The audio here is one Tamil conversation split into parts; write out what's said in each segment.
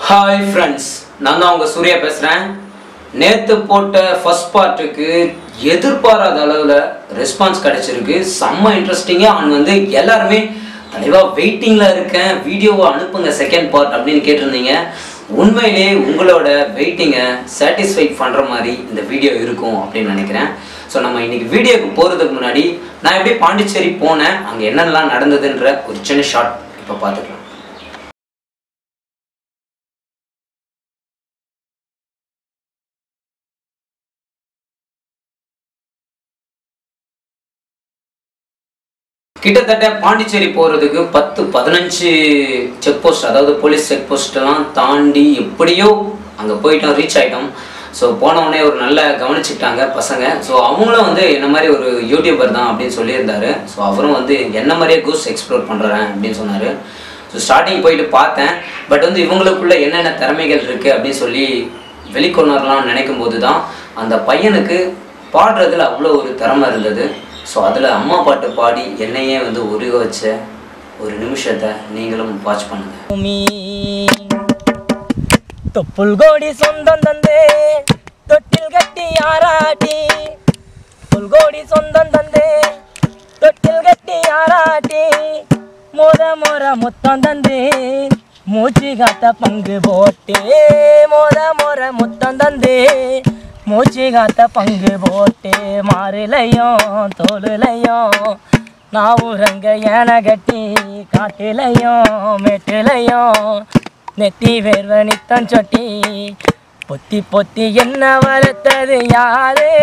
ஹாய் ஃப்ரெண்ட்ஸ் நான் தான் உங்கள் சூர்யா பேசுகிறேன் நேற்று போட்ட ஃபர்ஸ்ட் பார்ட்டுக்கு எதிர்பாராத அளவில் ரெஸ்பான்ஸ் கிடைச்சிருக்கு செம்ம இன்ட்ரெஸ்டிங்காக அவன் வந்து எல்லாருமே தலைவா வெயிட்டிங்கில் இருக்கேன் வீடியோவை அனுப்புங்க செகண்ட் பார்ட் அப்படின்னு கேட்டிருந்தீங்க உண்மையிலே உங்களோட வெயிட்டிங்கை சாட்டிஸ்ஃபைட் பண்ணுற மாதிரி இந்த வீடியோ இருக்கும் அப்படின்னு நினைக்கிறேன் ஸோ நம்ம இன்னைக்கு வீடியோக்கு போகிறதுக்கு முன்னாடி நான் எப்படி பாண்டிச்சேரி போனேன் அங்கே என்னென்னலாம் நடந்ததுன்ற ஒரு சின்ன ஷார்ட் இப்போ பார்த்துக்கலாம் கிட்டத்தட்ட பாண்டிச்சேரி போகிறதுக்கு பத்து பதினஞ்சு செக் போஸ்ட் அதாவது போலீஸ் செக் போஸ்ட்டெல்லாம் தாண்டி எப்படியோ அங்கே போயிட்டோம் ரீச் ஆகிட்டோம் ஸோ போனவுடனே ஒரு நல்ல கவனிச்சுக்கிட்டாங்க பசங்க ஸோ அவங்களும் வந்து என்ன மாதிரி ஒரு யூடியூபர் தான் அப்படின்னு சொல்லியிருந்தாரு ஸோ அவரும் வந்து என்ன மாதிரியே கூஸ் எக்ஸ்ப்ளோர் பண்ணுறேன் அப்படின்னு சொன்னார் ஸோ ஸ்டார்டிங் போயிட்டு பார்த்தேன் பட் வந்து இவங்களுக்குள்ள என்னென்ன திறமைகள் இருக்குது அப்படின்னு சொல்லி வெளிக்கொணரலாம்னு நினைக்கும் போது தான் அந்த பையனுக்கு பாடுறதுல அவ்வளோ ஒரு திறமை இருந்தது ஸோ அதில் அம்மா பாட்டு பாடி என்னையே வந்து உருக வச்ச ஒரு நிமிஷத்தை நீங்களும் வாட்ச் பண்ணுங்க ಭೂಮಿ ತೊಪ್ಪುಲ್ಗೋಡಿ ಸೊಂದಂ ತಂದೆ ತೊಟ್ಟಿಲ್ ಗಟ್ಟಿ ಆರಾಟಿ புல்கோடி சொந்தம் தந்தே தொட்டில் கட்டி ஆராட்டி மோத மோர முத்தம் தந்தே மூச்சு காத்த பங்கு போட்டே மோத மோர முத்தம் தந்தே மூச்சு காத்த பங்கு போட்டே மாறுலையும் தோலுலையும் நான் ஊரங்க யானை கட்டி காட்டிலையும் மேட்டிலையும் நெத்தி வேர்வ நித்தம் சொட்டி பொத்தி பொத்தி என்ன வளர்த்தது யாரே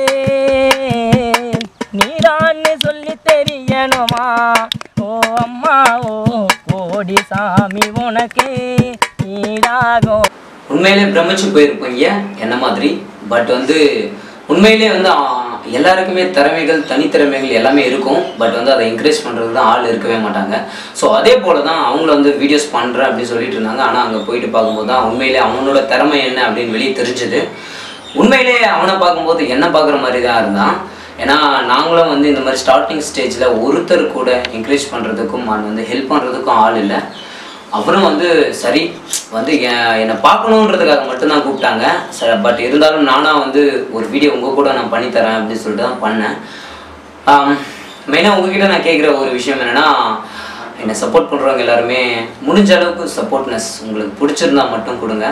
நீதான்னு சொல்லி தெரியணுமா ஓ அம்மா ஓ கோடி சாமி உனக்கு நீதாகும் உண்மையிலே பிரமிச்சு போயிருப்பீங்க என்ன மாதிரி பட் வந்து உண்மையிலே வந்து ஆ, எல்லாருக்குமே திறமைகள் தனித்திறமைகள் எல்லாமே இருக்கும் பட் வந்து அதை என்கரேஜ் பண்ணுறது தான் ஆள் இருக்கவே மாட்டாங்க ஸோ அதே போல தான் அவங்கள வந்து வீடியோஸ் பண்ணுறேன் அப்படின்னு சொல்லிட்டு இருந்தாங்க ஆனால் அங்கே போயிட்டு பார்க்கும்போது தான் உண்மையிலே அவனோட திறமை என்ன அப்படின்னு வெளியே தெரிஞ்சுது உண்மையிலே அவனை பார்க்கும்போது என்ன பார்க்குற மாதிரி தான் இருந்தான் ஏன்னா நாங்களும் வந்து இந்த மாதிரி ஸ்டார்டிங் ஸ்டேஜில் ஒருத்தர் கூட என்கரேஜ் பண்ணுறதுக்கும் அவன் வந்து ஹெல்ப் பண்ணுறதுக்கும் ஆள் இல்லை அவரும் வந்து சரி வந்து எ- என்னை பார்க்கணுன்றதுக்காக மட்டும்தான் கூப்பிட்டாங்க ச பட் இருந்தாலும் நானாக வந்து ஒரு வீடியோ உங்கள் கூட நான் பண்ணித்தரேன் அப்படின்னு சொல்லிட்டு தான் பண்ணேன் மெயினாக உங்ககிட்ட நான் கேட்குற ஒரு விஷயம் என்னென்னா என்னை சப்போர்ட் பண்ணுறவங்க எல்லாருமே முடிஞ்ச அளவுக்கு சப்போர்ட்னஸ் உங்களுக்கு பிடிச்சிருந்தா மட்டும் கொடுங்க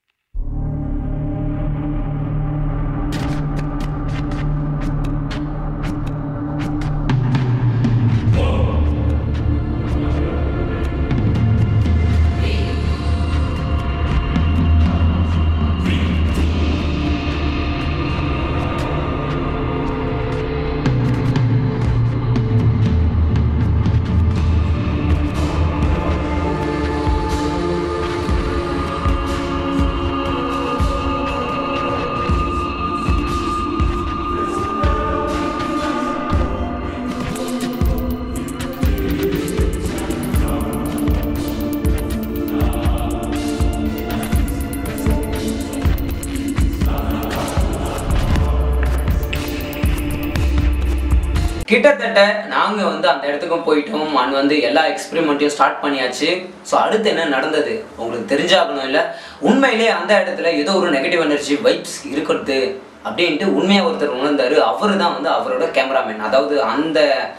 கிட்டத்தட்ட நாங்கள் வந்து அந்த இடத்துக்கும் போயிட்டோம் அண்ட் வந்து எல்லா எக்ஸ்பெரிமெண்ட்டையும் ஸ்டார்ட் பண்ணியாச்சு ஸோ அடுத்து என்ன நடந்தது உங்களுக்கு தெரிஞ்சாகணும் இல்லை உண்மையிலே அந்த இடத்துல ஏதோ ஒரு நெகட்டிவ் எனர்ஜி வைப்ஸ் இருக்கிறது அப்படின்ட்டு உண்மையாக ஒருத்தர் உணர்ந்தாரு அவர் தான் வந்து அவரோட கேமராமேன் அதாவது அந்த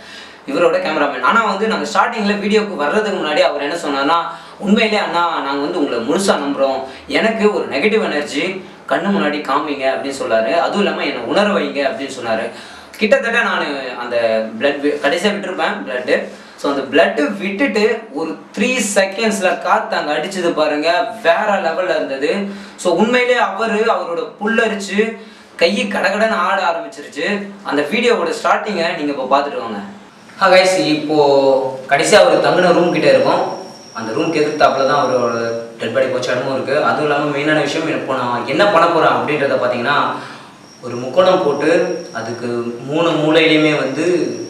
இவரோட கேமராமேன் ஆனால் வந்து நாங்கள் ஸ்டார்டிங்கில் வீடியோக்கு வர்றதுக்கு முன்னாடி அவர் என்ன சொன்னார்னா உண்மையிலே அண்ணா நாங்கள் வந்து உங்களை முழுசாக நம்புகிறோம் எனக்கு ஒரு நெகட்டிவ் எனர்ஜி கண்ணு முன்னாடி காமிங்க அப்படின்னு சொன்னாரு அதுவும் இல்லாமல் என்னை உணர வைங்க அப்படின்னு சொன்னார் கிட்டத்தட்ட நான் அந்த பிளட் கடைசியாக விட்டுருப்பேன் பிளட்டு ஸோ அந்த பிளட்டு விட்டுட்டு ஒரு த்ரீ செகண்ட்ஸில் காற்று அங்கே அடிச்சது பாருங்க வேற லெவலில் இருந்தது ஸோ உண்மையிலே அவர் அவரோட புல்லரிச்சு கை கடகடன்னு ஆட ஆரம்பிச்சிருச்சு அந்த வீடியோவோட ஸ்டார்டிங்கை நீங்கள் இப்போ பார்த்துட்டு வாங்க ஹா கைஸ் இப்போ கடைசியாக அவர் தங்கின ரூம் கிட்ட இருக்கும் அந்த ரூம்க்கு எதிர்த்தாப்புல தான் அவரோட டெட் பாடி போச்ச இடமும் இருக்குது அதுவும் இல்லாமல் மெயினான விஷயம் இப்போ நான் என்ன பண்ண போகிறேன் அப்படின்றத பார்த்தீங்கன்னா ஒரு முக்கோணம் போட்டு அதுக்கு மூணு மூலையிலையுமே வந்து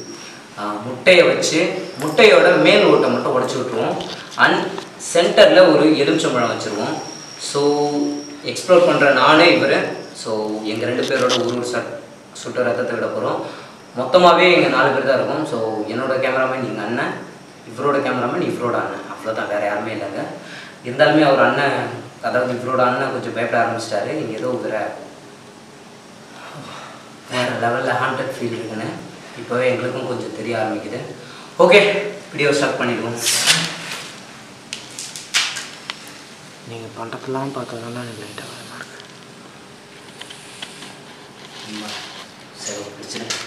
ஆஹ், முட்டையை வச்சு முட்டையோட மேல் ஓட்டை மட்டும் உடச்சி விட்டுருவோம் அண்ட் சென்டரில் ஒரு எலுமிச்சம்பழம் வச்சுருவோம் ஸோ எக்ஸ்ப்ளோர் பண்ணுற நானே இவர் ஸோ எங்கள் ரெண்டு பேரோட ஒரு ஒரு சட் சுட்ட ரத்தத்தை விட போகிறோம் மொத்தமாகவே எங்கள் நாலு பேர் தான் இருக்கும் ஸோ என்னோட கேமராமேன் எங்கள் அண்ணன் இவரோட கேமராமேன் இவரோட அண்ணன் அவ்வளோதான் வேறு யாருமே இல்லைங்க இருந்தாலுமே அவர் அண்ணன் அதாவது இவரோட அண்ணன் கொஞ்சம் பயப்பட ஆரம்பிச்சிட்டாரு இங்கே ஏதோ வேற வேற லெவலில் ஹாண்டட் ஃபீல் இருக்குன்னு இப்போவே எங்களுக்கும் கொஞ்சம் தெரிய ஆரம்பிக்குது ஓகே வீடியோ ஸ்டார்ட் பண்ணிடுவோம் நீங்கள் பண்ணுறதெல்லாம் பார்க்கறதுனால எனக்கு லைட்டாக பயமாக இருக்கு ஆமா. சரி ஒரு பிரச்சனை இல்லை.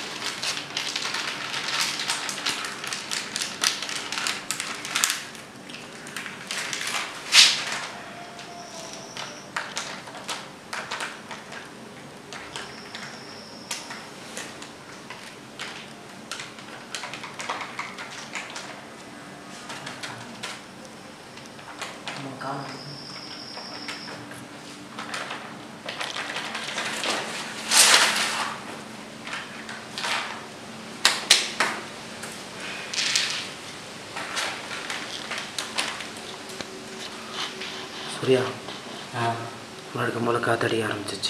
சூர்யா ஆ வழக்கம் போல் காத்தடிக்க ஆரம்பிச்சிச்சு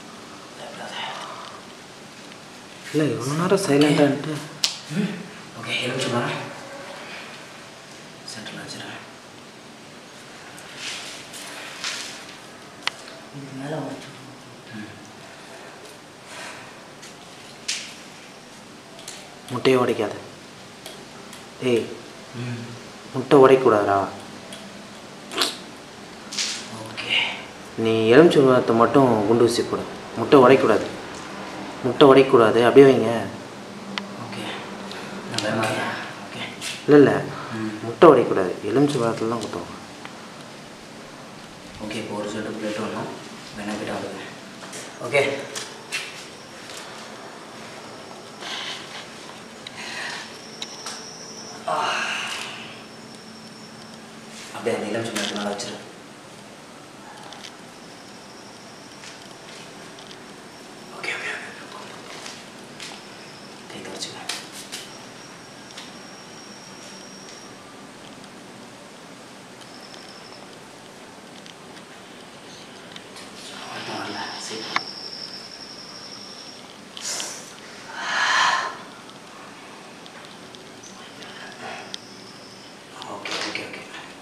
இல்லை இவ்வளோ நேரம் சைலண்டான்ட்டு ஓகே எழுந்து வரேன் சென்டரில் வச்சுறேன் மேலே வச்சு முட்டையை உடைக்காத ஏய் ம் முட்டை உடைக்கக்கூடாதா ஓகே நீ எலுமிச்சம்பழத்தை மட்டும் குண்டு ஊசி போடு முட்டை உடைக்கக்கூடாது முட்டை உடைக்கக்கூடாது அப்படியே வைங்க ஓகே நான் பயமாட்டேன் ஓகே இல்லை இல்லை ம் முட்டை உடைக்கக்கூடாது எலுமிச்சம்பழத்தில் தான் குத்துவோம் ஓகே இப்போ ஒரு செட்டு பிளேட் ஒன்றும் வேணா கிட்ட வந்துங்க ஓகே அப்படியே அந்த இளம் சின்ன மேலே வச்சிரு ஓகே ஓகே ஓகே கை தொடச்சுங்க ஒன்றும் வரல சரி ஓகே ஓகே ஓகே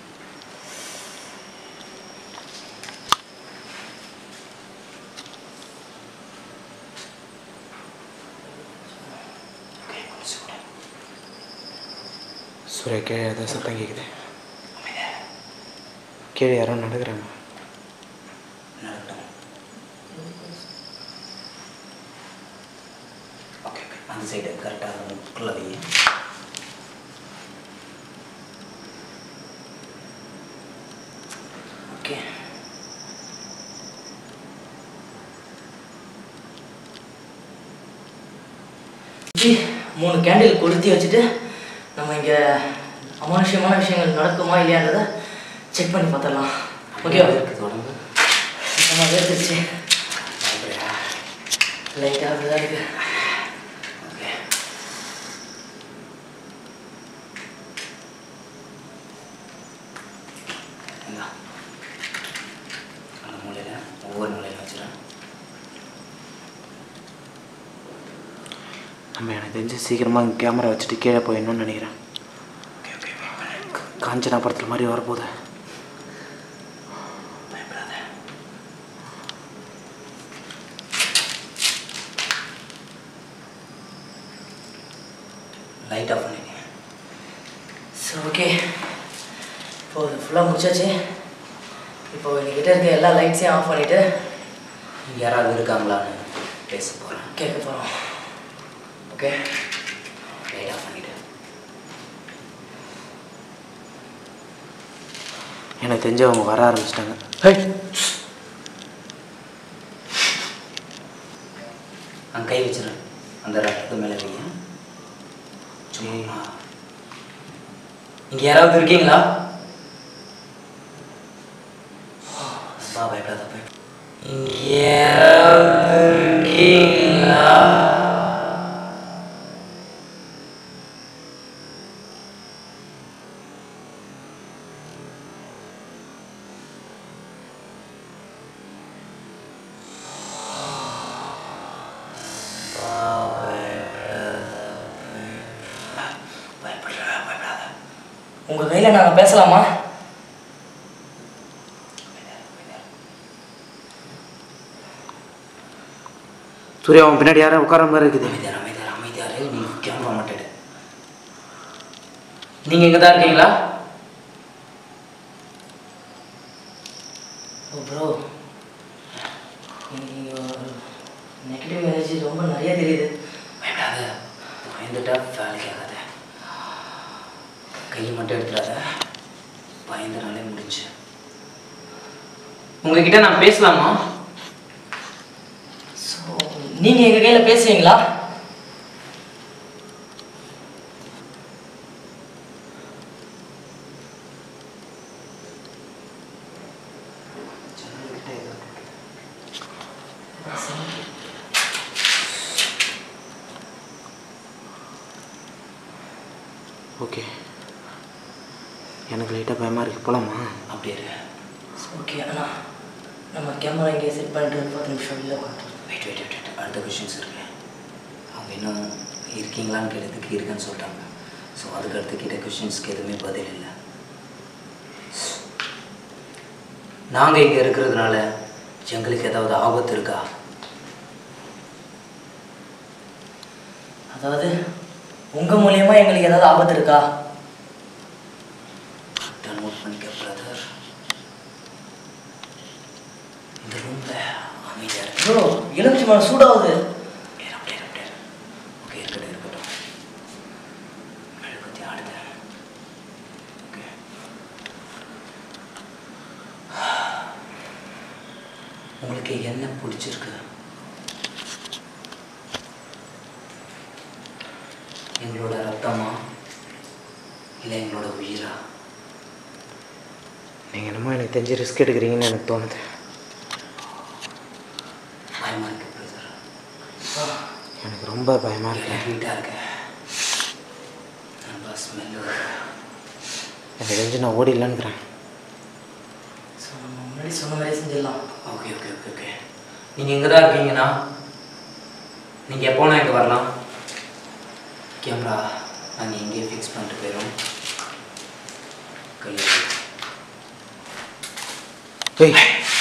ஓகே கொஞ்சம் கூட சூர்யா கீழே ஏதாவது சத்தம் கேட்குது கீழே யாரோ நடக்கிறாங்க நடக்கட்டும் ஓகே ஓகே அந்த சைடு கரெக்டாக முக்கில் வைங்க ஓகே ஜி மூணு கேண்டில் கொளுத்தி வச்சுட்டு நம்ம இங்கே அமானுஷ்யமான விஷயங்கள் நடக்குமா இல்லையான்றதை செக் பண்ணி பார்த்துடலாம் ஓகேவா இருக்குது உடம்பு நம்ம வேர்த்துருச்சு அப்படியா லைட்டாக அப்படிதான் இருக்கு ஓகே இந்தா. அந்த மூலையில் ஒவ்வொரு மூலையில் வச்சுறேன் நம்ம எனக்கு தெரிஞ்சு சீக்கிரமாக கேமரா வச்சுட்டு கீழே போயிடணும்னு நினைக்கிறேன் ஓகே ஓகே வெயிட் பண்ணு காஞ்சனா படத்தில் மாதிரி வரப்போகுது பயப்படாத லைட் ஆஃப் பண்ணிடுங்க சரி ஓகே இப்போ இது ஃபுல்லாக முடிச்சாச்சு இப்போ எங்ககிட்ட இருக்க எல்லா லைட்ஸையும் ஆஃப் பண்ணிவிட்டு யாராவது இருக்காங்களான்னு பேச போகிறேன் கேட்க போகிறோம் ஓகே லைட் ஆஃப் பண்ணிவிட்டு எனக்கு தெரிஞ்சவங்க வர ஆரம்பிச்சிட்டாங்க அங்கே கை வச்சிடறேன் அந்த ரத்தத்து மேலே வைங்க சும்மா இங்கே யாராவது இருக்கீங்களா அப்பா பயப்படாத போய் இங்கே யாராவது இருக்கீங்களா பயப்படாத பயப்படாத உங்கள் கையில் நாங்கள் பேசலாமா சூர்யா அவன் பின்னாடி யாரும் உட்கார மாதிரி இருக்குது அமைதியார் அமைதியார் அமைதியார் நீ கேமரா மாட்டேடு நீங்கள் இங்கே தான் இருக்கீங்களா ஓ ப்ரோ நெகட்டிவ் எனர்ஜி ரொம்ப நிறைய தெரியுது பயப்படாத பயந்துட்டா வேலைக்கு ஆகாத கையை மட்டும் எடுத்துடாத பயந்துனாலே முடிஞ்சு உங்ககிட்ட நான் பேசலாமா ஸோ நீங்கள் எங்கள் கையில் பேசுவீங்களா ஓகே எனக்கு லைட்டாக பயமாக இருக்குது போகலாமா அப்படியே இரு. ஓகே அண்ணா நம்ம கேமரா இங்கே செட் பண்ணிட்டு ஒரு பத்து நிமிஷம் வெளில பார்த்துருவோம் வெயிட் வெயிட் வெயிட் வெயிட் அடுத்த கொஷின்ஸ் இருக்கு அவங்க இன்னும் இருக்கீங்களான்னு கேட்டதுக்கு இருக்குன்னு சொல்லிட்டாங்க ஸோ அதுக்கு அடுத்து கேட்ட கொஷின்ஸ்க்கு எதுவுமே பதில் இல்லை நாங்கள் இங்கே இருக்கிறதுனால எங்களுக்கு ஏதாவது ஆபத்து இருக்கா அதாவது உங்கள் மூலியமா எங்களுக்கு ஏதாவது ஆபத்து இருக்கா கரெக்டாக நோட் பண்ணிக்க பிரதர் இந்த ரூமில் அமைதியாக இருக்கு ப்ரோ எலுமிச்சி மரம் சூடாகுது அப்படியே அப்படியே அப்படியே ஓகே இருக்கட்டும் இருக்கட்டும் மெழுகுத்தி ஆடுது ஓகே உங்களுக்கு என்ன பிடிச்சிருக்கு எங்களோட ரத்தமா இல்லை எங்களோட உயிரா நீங்கள் என்னமோ எனக்கு தெரிஞ்சு ரிஸ்க் எடுக்கிறீங்கன்னு எனக்கு தோணுது பயமா இருக்கு பிரதர் எனக்கு ரொம்ப பயமாக இருக்கு ஹீட்டாக இருக்கு நல்லா ஸ்மெல் வருது எனக்கு தெரிஞ்சு நான் ஓடிடலான்னுக்கிறேன் ஸோ நம்ம முன்னாடி சொன்ன மாதிரி செஞ்சிடலாம் ஓகே ஓகே ஓகே ஓகே நீங்கள் இங்கே தான் இருக்கீங்கண்ணா நீங்கள் எப்போனா இங்கே வரலாம் கேமரா நாங்கள் இங்கேயே ஃபிக்ஸ் பண்ணிட்டு போயிடும் கையில் ஏய்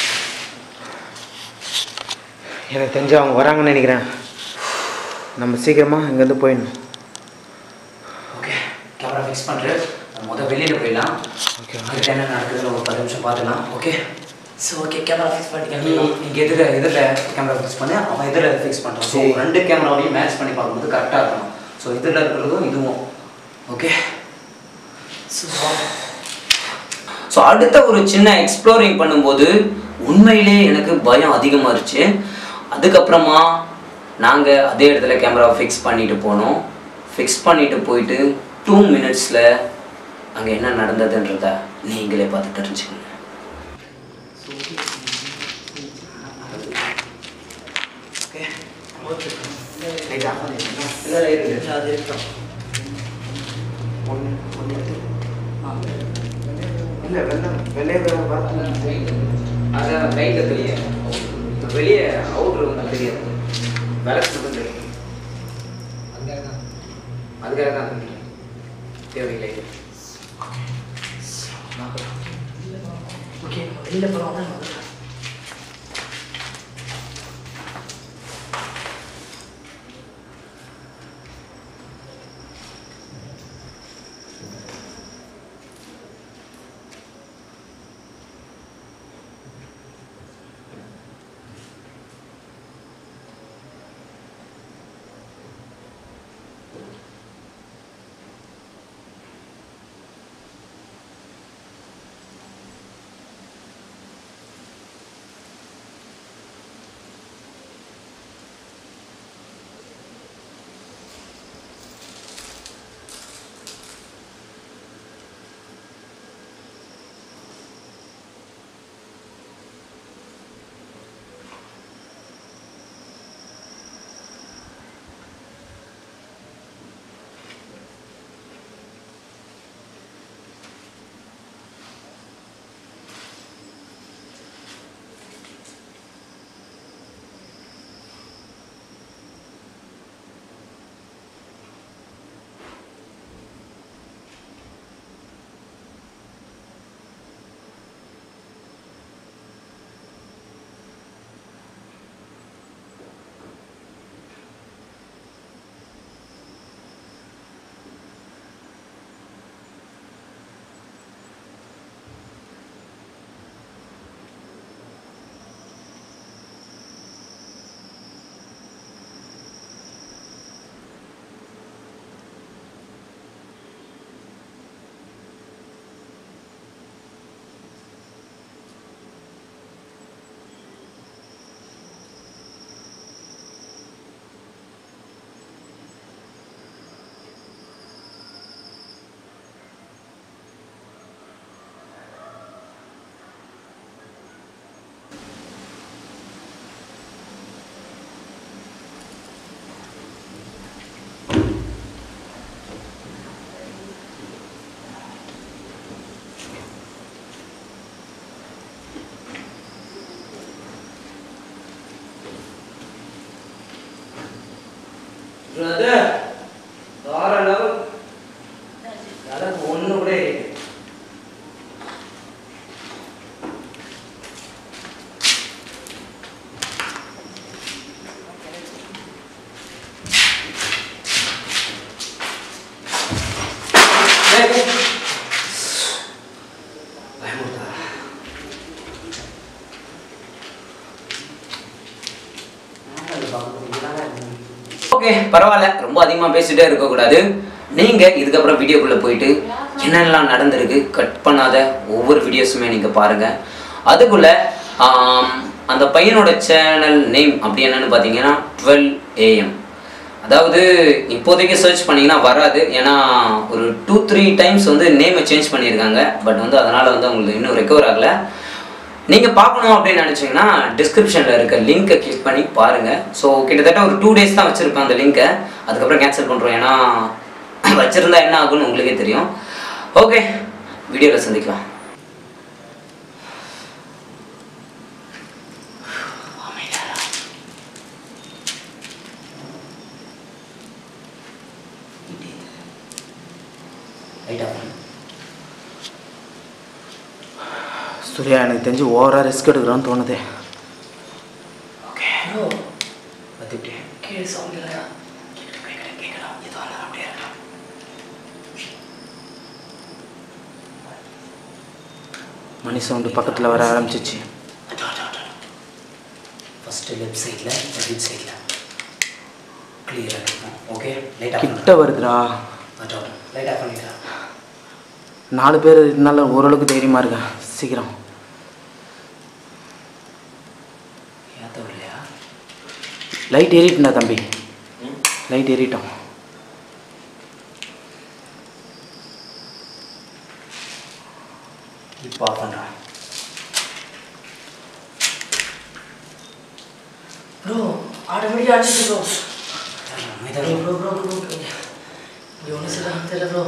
எனக்கு தெரிஞ்சு அவங்க வராங்கன்னு நினைக்கிறேன் நம்ம சீக்கிரமாக இங்கேருந்து போயிடணும் ஓகே கேமரா ஃபிக்ஸ் பண்ணுறேன் முதல் வெளியில் போயிடலாம் ஓகே அதுக்கு என்ன நடக்குதுன்னு ஒரு பத்து நிமிஷம் பார்த்துக்கலாம் okay so okay camera fix நீ பண்ணிக்கலாம் இங்கே எதிர எதிரில் கேமரா ஃபிக்ஸ் பண்ணி அவன் எதிரில் ஃபிக்ஸ் பண்ணுறான் ஸோ சரி. ரெண்டு கேமராவையும் மேட்ச் பண்ணி பார்க்கும்போது கரெக்டாக இருக்கணும் ஸோ இதில் இருக்கிறதும் இதுவும் ஓகே ஸோ ஸோ அடுத்த ஒரு சின்ன எக்ஸ்ப்ளோரிங் பண்ணும்போது உண்மையிலே எனக்கு பயம் அதிகமாக இருந்துச்சு அதுக்கப்புறமா நாங்கள் அதே இடத்துல கேமராவை ஃபிக்ஸ் பண்ணிட்டு போனோம் ஃபிக்ஸ் பண்ணிட்டு போயிட்டு டூ மினிட்ஸில் அங்கே என்ன நடந்ததுன்றத நீங்களே பார்த்து தெரிஞ்சுக்கங்க அது இருக்கட்டும் ஆ இல்லை வெள்ளம் வெள்ளைய அதான் லைட்டில் தெரியும் வெளியே அவுட்ரு வந்து தெரியாது விளக்கு மட்டும் தெரியும் அதுக்காக தான் தெரியும் தேவையில்லை ஓகே வெளியில் போகிறோம் தான் முதல்ல பிரதர் தாராளம் எனக்கு ஒன்று கூட இல்லை. ஏய், ஏய். பயமுறுத்தாத. ஓகே பரவாயில்ல ரொம்ப அதிகமாக பேசிட்டே இருக்கக்கூடாது நீங்கள் இதுக்கப்புறம் வீடியோக்குள்ளே போயிட்டு என்னென்னலாம் நடந்திருக்கு கட் பண்ணாத ஒவ்வொரு வீடியோஸுமே நீங்கள் பாருங்கள் அதுக்குள்ளே அந்த பையனோட சேனல் நேம் அப்படி என்னன்னு பார்த்தீங்கன்னா டுவெல் ஏஎம் அதாவது இப்போதைக்கு சர்ச் பண்ணிங்கன்னா வராது ஏன்னா ஒரு டூ த்ரீ டைம்ஸ் வந்து நேமை சேஞ்ச் பண்ணியிருக்காங்க பட் வந்து அதனால் வந்து உங்களுக்கு இன்னும் ரெக்கவர் ஆகலை நீங்கள் பார்க்கணும் அப்படின்னு நினச்சிங்கன்னா டிஸ்கிரிப்ஷனில் இருக்க லிங்க்கை கிளிக் பண்ணி பாருங்கள் ஸோ கிட்டத்தட்ட ஒரு டூ டேஸ் தான் வச்சுருப்பேன் அந்த லிங்க்கை அதுக்கப்புறம் கேன்சல் பண்ணுறோம் ஏன்னா வச்சுருந்தா என்ன ஆகும்னு உங்களுக்கே தெரியும் ஓகே வீடியோவில் சந்திக்கலாம் சூர்யா எனக்கு தெரிஞ்சு ஓவராக ரிஸ்க் எடுக்கிறோன்னு தோணுது ப்ரோ பார்த்துக்கிட்டே கீழே சவுண்ட் இல்லையா கேட்கலாம் எதுவாக இருந்தாலும் அப்படியே இருக்கலாம் மணி சவுண்டு பக்கத்தில் வர ஆரம்பிச்சிச்சு ஃபஸ்ட்டு லெஃப்ட் சைடில் ரைட் சைடில் கிளியராக இருக்கும் ஓகே லைட்டாக கிட்ட வருதுடா லைட்டாக பண்ணிக்கலாம் நாலு பேர் இருந்தாலும் ஓரளவுக்கு தைரியமாக இருக்கேன் சீக்கிரம் ஏற்ற இல்லையா லைட் ஏறிட்டுண்டா தம்பி லைட் ஏறிட்டோம் இப்போ ஆஃப் பண்ணுறேன் ப்ரோ ஆட்டோமேட்டிக்காக அடிச்சு ப்ரோ அமைதியாக ப்ரோ ப்ரோ ப்ரோ இங்கே ஒன்றும் சரியா தெரியல ப்ரோ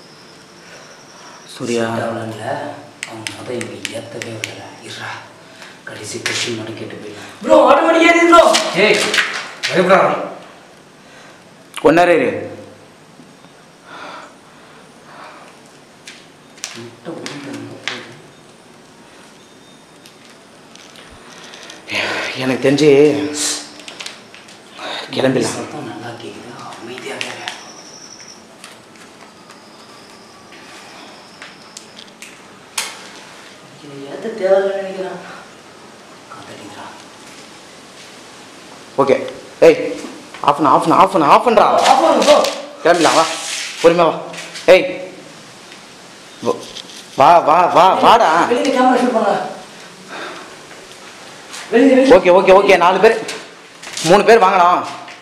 சூர்யா டவுனில் அவங்க மொதல் இங்கே ஏற்றவே விடலை இருறா கடைசி கொஸ்டின் மட்டும் கேட்டு போயிடலாம் ப்ரோ ஆட்டோமேட்டிக்காக ஏறி ப்ரோ ஏய் பயப்படாத ஒன்னாரே இரு முட்டை உருண்டை போகுது எனக்கு தெரிஞ்சு கிளம்பிடலாம் சத்தம் நல்லா கேட்குது அமைதியாக வேற இது ஏற்ற தேவையில்லைன்னு நினைக்கிறேன் காத்தடிக்கிறா ஓகே ஏய் ஆஃப் பண்ண ஆஃப் பண்ண ஆஃப் பண்ண ஆஃப் பண்ணுறா ஆஃப் பண்ணுங்க ப்ரோ கிளம்பிடலாம் வா பொறுமையா வா ஏய் வ- வா வா வா வாடா வெளியே கேமரா ஷூட் பண்ண வெளியே வெளியே ஓகே ஓகே ஓகே நாலு பேர் மூணு பேர் வாங்கலாம்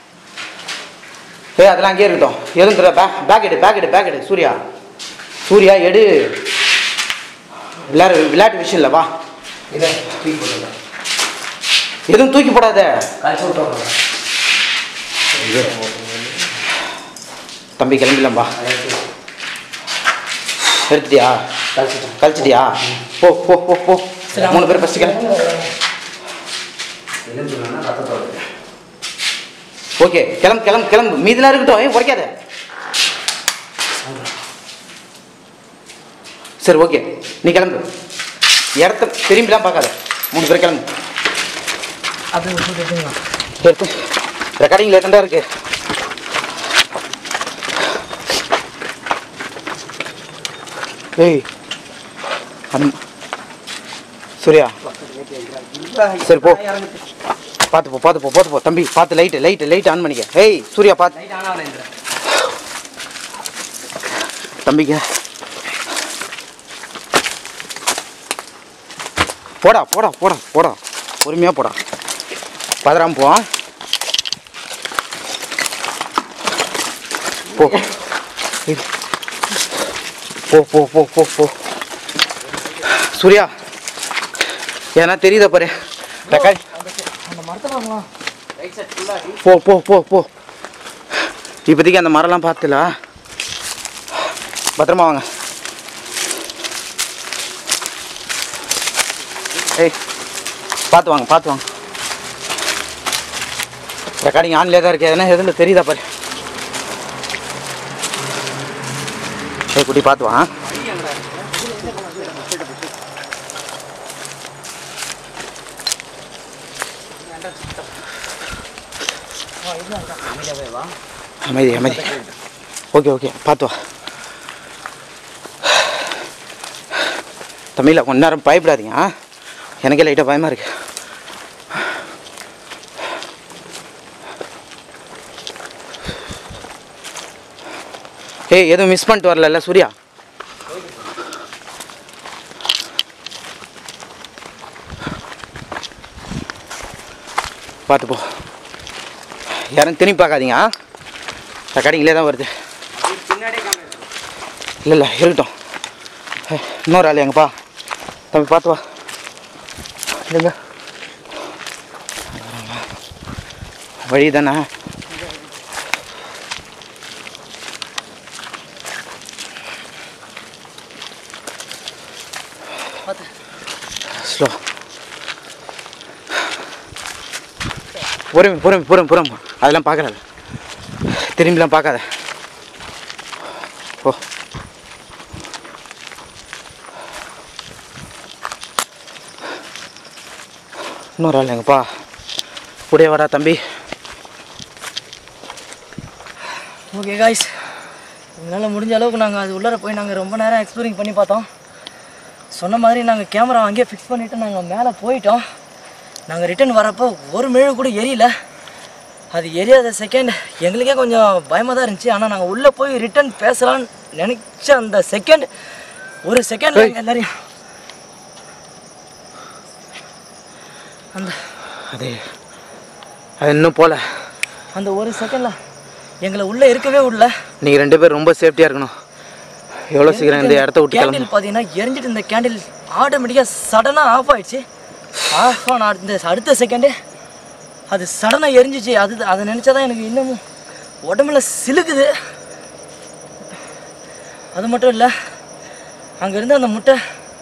ஏய் அதெல்லாம் அங்கேயே இருக்கட்டும் எதுவும் தெரியல பேக் பேக் எடு பேக் எடு பேக் எடு சூர்யா சூர்யா எடு விளையாடு விளையாட்டு விஷயம் இல்லை வா இதை தூக்கி போட்டுருக்கேன் எதுவும் தூக்கி போடாத கழிச்சு விட்டுறேன் தம்பி கிளம்பிடலாம் வா எடுத்துட்டியா கழிச்சிட்டேன் கழிச்சிட்டியா போ போ போ போ மூணு பேர் ஃபஸ்ட்டு கிளம்பி எலும்புனா ரத்தத்தோடு ஓகே கிளம்பு கிளம்பு கிளம்பு மீதெல்லாம் இருக்கட்டும் ஏன் உடைக்காத சரி ஓகே நீ கிளம்பு இடத்த திரும்பிலாம் பார்க்காத மூணு பேர் கிளம்பு அது ஷூட் எடுத்துங்களா எடுத்து ரெக்கார்டிங் லேட்டண்டாக இருக்கு ஏய் அந்த சூர்யா சரி போ பார்த்து போ பார்த்து போ பார்த்து போ தம்பி பார்த்து லைட்டு லைட்டு லைட் ஆன் பண்ணிக்க ஏய் சூர்யா பார்த்து லைட் ஆனால் இந்த தம்பிங்க போடா போடா போடா போடா பொறுமையாக போடா பதறாம போ போ ஏய். போ போ போ போ போ சூர்யா ஏன்னா தெரியுதா பாரு தக்காளி அந்த மரத்தை பார்க்கலாம் போ போ போ போ இப்போதைக்கு அந்த மரம்லாம் பார்த்துல பத்திரமா வாங்க ஏய் பார்த்து வாங்க பார்த்து வாங்க ரெக்கார்டிங் ஆன்லேயே தான் இருக்கு எதனா எதில் தெரியுதா பாரு ஏய் குட்டி பார்த்து வா அமைதி அமைதி ஓகே ஓகே பார்த்து வா தமிழில் கொஞ்ச நேரம் பயப்படாதீங்க ஆ? எனக்கே லைட்டாக பயமாக இருக்கு ஏய் எதுவும் மிஸ் பண்ணிட்டு வரல சூர்யா பார்த்து போ யாரும் திரும்பி பார்க்காதீங்க ஆ ரெக்கார்டிங்லேயே தான் வருது இல்லை இல்லை இருக்கட்டும் ஏய், இன்னொரு ஆள் எங்கப்பா தம்பி பார்த்து வா இல்லைங்க வழி தானே பார்த்து ஸ்லோ பொறுமை பொறுமை பொறுமை பொறுமை அதெல்லாம் பார்க்கறாது திரும்பிலாம் பார்க்காத ஓ இன்னொரு ஆள் எங்கப்பா கூடயே வரா தம்பி ஓகே காய்ஸ் எங்களால் முடிஞ்ச அளவுக்கு நாங்கள் அது உள்ளார போய் நாங்கள் ரொம்ப நேரம் எக்ஸ்ப்ளோரிங் பண்ணி பார்த்தோம் சொன்ன மாதிரி நாங்கள் கேமரா அங்கேயே ஃபிக்ஸ் பண்ணிவிட்டு நாங்கள் மேலே போயிட்டோம் நாங்கள் ரிட்டர்ன் வரப்போ ஒரு மெழுகு கூட எரியல அது எரியாத செகண்ட் எங்களுக்கே கொஞ்சம் பயமாக தான் இருந்துச்சு ஆனால் நாங்கள் உள்ளே போய் ரிட்டர்ன் பேசலான்னு நினச்ச அந்த செகண்ட் ஒரு செகண்ட் எல்லாரையும் அந்த அது அது இன்னும் போகல அந்த ஒரு செகண்டில் எங்களை உள்ளே இருக்கவே விடல நீங்கள் ரெண்டு பேரும் ரொம்ப சேஃப்டியாக இருக்கணும் எவ்வளோ சீக்கிரம் இந்த இடத்த விட்டு கிளம்பு கேண்டில் பார்த்தீங்கன்னா எரிஞ்சிட்டு இந்த கேண்டில் ஆட்டோமேட்டிக்காக சடனாக ஆஃப் ஆயிடுச்சு ஆஃப் ஆன இந்த அடுத்த செகண்டே அது சடனாக எரிஞ்சிச்சு அது அதை நினச்சா தான் எனக்கு இன்னமும் உடம்புல சிலுக்குது அது மட்டும் இல்லை அங்கே இருந்த அந்த முட்டை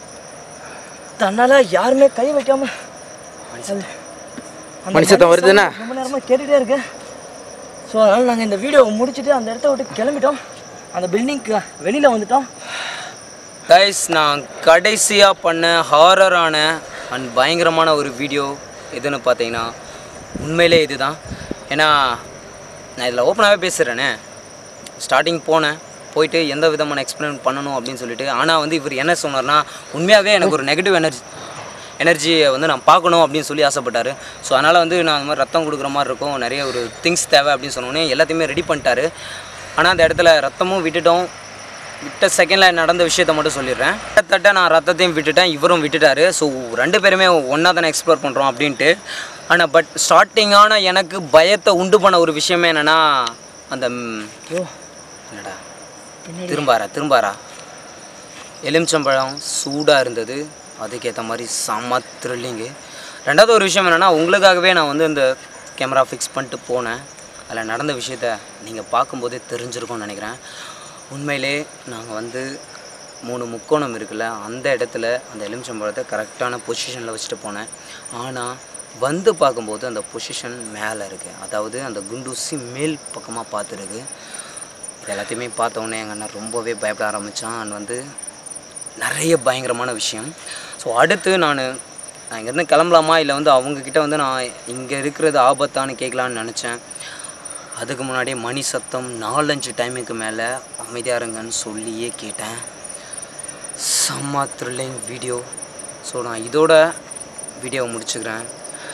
தன்னால் யாருமே கை வைக்காம அது- அந்த மணி சத்தம் மணி வருதுன்னா? sound ரொம்ப நேரமாக கேட்டுகிட்டே இருக்கு ஸோ அதனால் நாங்கள் இந்த வீடியோ முடிச்சுட்டு அந்த இடத்த விட்டு கிளம்பிட்டோம் அந்த பில்டிங்க்கு வெளியில் வந்துட்டோம் கைஸ் நான் கடைசியாக பண்ண ஹாரரான அண்ட் பயங்கரமான ஒரு வீடியோ எதுன்னு பார்த்தீங்கன்னா உண்மையிலே இதுதான் ஏன்னா நான் இதில் ஓப்பனாகவே பேசுகிறேனே ஸ்டார்டிங் போனேன் போயிட்டு எந்த விதமான எக்ஸ்பிளைன் பண்ணணும் அப்படின்னு சொல்லிட்டு ஆனால் வந்து இவர் என்ன சொன்னார்னா உண்மையாகவே எனக்கு ஒரு நெகட்டிவ் எனர்ஜி எனர்ஜியை வந்து நான் பார்க்கணும் அப்படின்னு சொல்லி ஆசைப்பட்டார் ஸோ அதனால் வந்து நான் அந்த மாதிரி ரத்தம் கொடுக்குற மாதிரி இருக்கும் நிறைய ஒரு திங்ஸ் தேவை அப்படின்னு சொன்னோன்னே எல்லாத்தையுமே ரெடி பண்ணிட்டாரு ஆனால் அந்த இடத்துல ரத்தமும் விட்டுட்டோம் விட்ட செகண்டில் நடந்த விஷயத்த மட்டும் சொல்லிடுறேன் கிட்டத்தட்ட நான் ரத்தத்தையும் விட்டுட்டேன் இவரும் விட்டுட்டாரு ஸோ ரெண்டு பேருமே ஒன்றா தானே எக்ஸ்ப்ளோர் பண்ணுறோம் அப்படின்ட்டு ஆனால் பட் ஸ்டார்டிங்கான எனக்கு பயத்தை உண்டு பண்ண ஒரு விஷயமே என்னென்னா அந்த ம், ஐயோ என்னடா திரும்பாரா திரும்பாரா எலுமிச்சம்பழம் சூடாக இருந்தது அதுக்கேற்ற மாதிரி செம்ம த்ரில்லிங்கு ரெண்டாவது ஒரு விஷயம் என்னென்னா உங்களுக்காகவே நான் வந்து இந்த கேமரா ஃபிக்ஸ் பண்ணிட்டு போனேன் அதில் நடந்த விஷயத்த நீங்கள் பார்க்கும்போதே தெரிஞ்சிருக்கும்னு நினைக்கிறேன் உண்மையிலே நாங்கள் வந்து மூணு முக்கோணம் இருக்குல்ல அந்த இடத்துல அந்த எலுமிச்சம்பழத்தை கரெக்டான பொசிஷனில் வச்சுட்டு போனேன் ஆனால் வந்து பார்க்கும்போது அந்த பொசிஷன் மேலே இருக்குது அதாவது அந்த குண்டூசி மேல் பக்கமாக பார்த்துருக்கு இது எல்லாத்தையுமே பார்த்த உடனே எங்கள் அண்ணன் ரொம்பவே பயப்பட ஆரம்பித்தான் அண்ட் வந்து நிறைய பயங்கரமான விஷயம் ஸோ அடுத்து நான் நான் இங்கேருந்து கிளம்பலாமா இல்லை வந்து அவங்கக்கிட்ட வந்து நான் இங்கே இருக்கிறது ஆபத்தான்னு கேட்கலான்னு நினச்சேன் அதுக்கு முன்னாடியே மணி சத்தம் நாலஞ்சு டைமுக்கு மேலே அமைதியாக இருங்கன்னு சொல்லியே கேட்டேன் செம்ம த்ரில்லிங் வீடியோ ஸோ நான் இதோட வீடியோவை முடிச்சுக்கிறேன்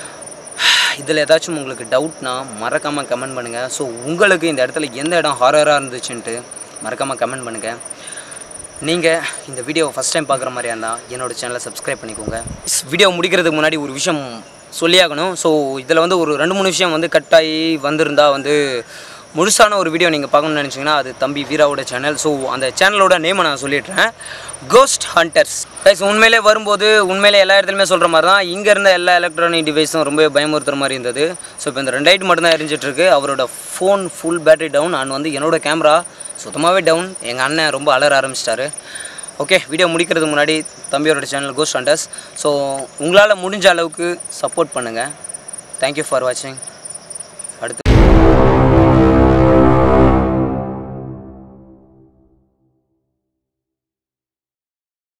இதில் ஏதாச்சும் உங்களுக்கு டவுட்னா மறக்காமல் கமெண்ட் பண்ணுங்கள் ஸோ உங்களுக்கு இந்த இடத்துல எந்த இடம் ஹாரராக இருந்துச்சுன்ட்டு மறக்காமல் கமெண்ட் பண்ணுங்கள் நீங்கள் இந்த வீடியோவை ஃபஸ்ட் டைம் பார்க்குற மாதிரியா இருந்தால் என்னோட சேனலை சப்ஸ்கிரைப் பண்ணிக்கோங்க வீடியோ முடிக்கிறதுக்கு முன்னாடி ஒரு விஷயம் சொல்லியாகணும் ஸோ இதில் வந்து ஒரு ரெண்டு மூணு விஷயம் வந்து கட் ஆகி வந்திருந்தா வந்து முழுசான ஒரு வீடியோ நீங்கள் பார்க்கணும்னு நினச்சிங்கன்னா அது தம்பி வீராவோட சேனல் ஸோ அந்த சேனலோட நேமை நான் சொல்லிடுறேன் கோஸ்ட் ஹண்டர்ஸ் கைஸ் உண்மையிலே வரும்போது உண்மையிலே எல்லா இடத்துலையுமே சொல்கிற மாதிரி தான் இங்கே இருந்த எல்லா எலக்ட்ரானிக் டிவைஸும் ரொம்ப பயமுறுத்துற மாதிரி இருந்தது ஸோ இப்போ இந்த ரெண்டு லைட் மட்டும் தான் எரிஞ்சிட்டு இருக்கு அவரோட phone full battery down and வந்து என்னோட கேமரா சுத்தமாகவே டவுன் எங்கள் அண்ணன் ரொம்ப அலற ஆரம்பிச்சிட்டாரு ஓகே வீடியோ முடிக்கிறதுக்கு முன்னாடி தம்பியோட சேனல் கோஸ்ட் ஹண்டர்ஸ் ஸோ உங்களால் முடிஞ்ச அளவுக்கு சப்போர்ட் பண்ணுங்கள் தேங்க்யூ ஃபார் வாட்சிங்